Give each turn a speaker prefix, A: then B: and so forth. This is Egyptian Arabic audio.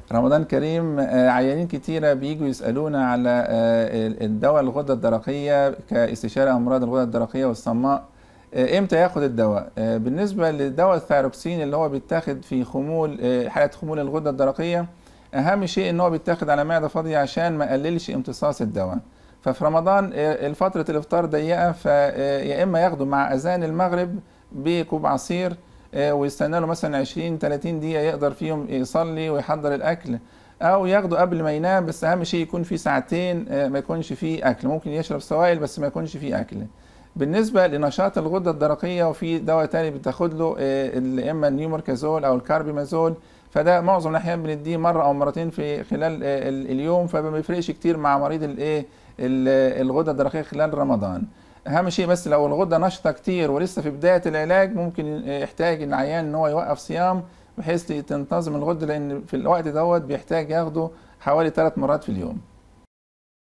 A: رمضان كريم آه، عيانين كتيرة بيجوا يسألونا على آه، الدواء الغدة الدرقية كاستشارة أمراض الغدة الدرقية والصماء آه، امتى ياخد الدواء آه، بالنسبة لدواء الثايروكسين اللي هو بيتاخد في خمول آه، حالة خمول الغدة الدرقية أهم شيء إن هو بيتاخد على معدة فاضية عشان ما يقللش امتصاص الدواء ففي رمضان آه، فترة الإفطار ضيقة فيا إما ياخده مع أذان المغرب بكوب عصير آه، ويستنى له مثلا 20 30 دقيقة يقدر فيهم يصلي ويحضر الأكل أو ياخده قبل ما ينام بس أهم شيء يكون في ساعتين آه، ما يكونش فيه أكل ممكن يشرب سوائل بس ما يكونش فيه أكل بالنسبة لنشاط الغدة الدرقية وفي دواء تاني بتاخد له آه، ال- إما النيوموركازول أو الكاربيمازول فده معظم الأحيان بنديه مرة أو مرتين في خلال آه، ال- اليوم فما بيفرقش كتير مع مريض الإيه ال- الغدة الدرقية خلال رمضان اهم شيء بس لو الغده نشطه كتير ولسه في بدايه العلاج ممكن يحتاج العيان ان هو يوقف صيام بحيث تنتظم الغده لان في الوقت دوت بيحتاج ياخده حوالي ثلاث مرات في اليوم